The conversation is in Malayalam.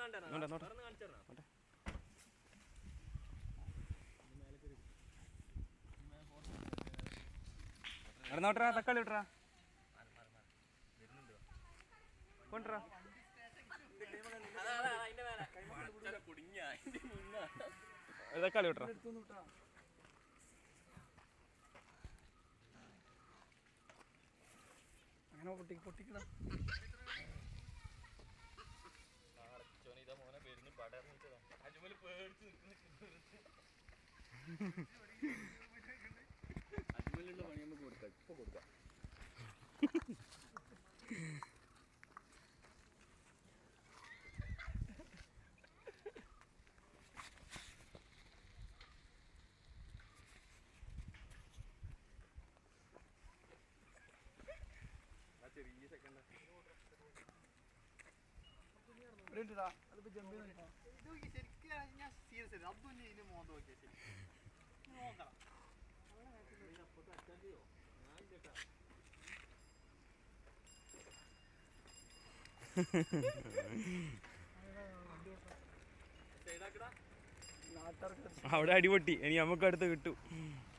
ഇങ്ങോട്ട്, ഇങ്ങോട്ട്. ഇങ്ങോട്ട്. എടാ നോട്ടറാ തക്കാളി ഇട്ടറാ കൊണ്ടുറാ ഒരു തക്കാളി ഇട്ടറാ അങ്ങനെ പൊട്ടി പൊട്ടിക്കടാ ഇവിടെ ഇട്ടിടാ അതിപ്പോ ജമ്പ് ചെയ്തിട്ടാ നാട്ടുകാർക്ക് അവിടെ അടിപൊട്ടി ഇനി നമുക്ക് അടുത്ത് കിട്ടും